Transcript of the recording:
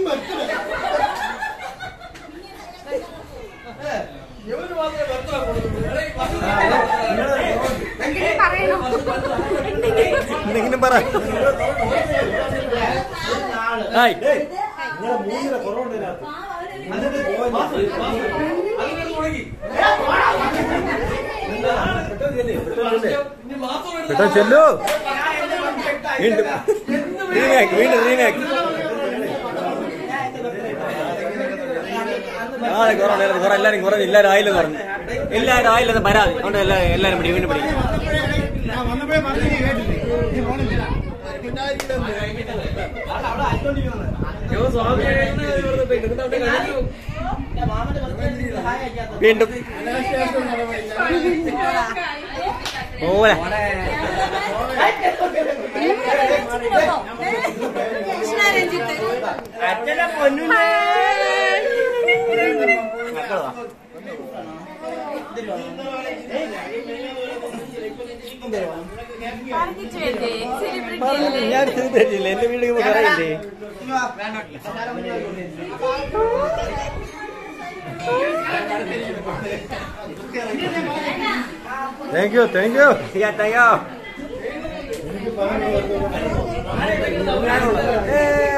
എന്തെങ്കിലും പറ ഹായ് പെട്ടെന്ന് ചെല്ലു വീണ്ടും റീമാക്ക് വീണ്ടും റീമാക്ക് നാളെ കൊറോണ കുറെ എല്ലാരും കുറെ എല്ലാരും ആയില്ലെന്ന് പറഞ്ഞു എല്ലാരും ആയില്ലെന്ന് പരാതി അതുകൊണ്ട് എല്ലാരും എല്ലാരും പിടി വീണ്ടും പിടിക്കും വീണ്ടും ഓല ഞാൻ തരില്ല എന്റെ വീട് പറയില്ലേ thank you thank you thank U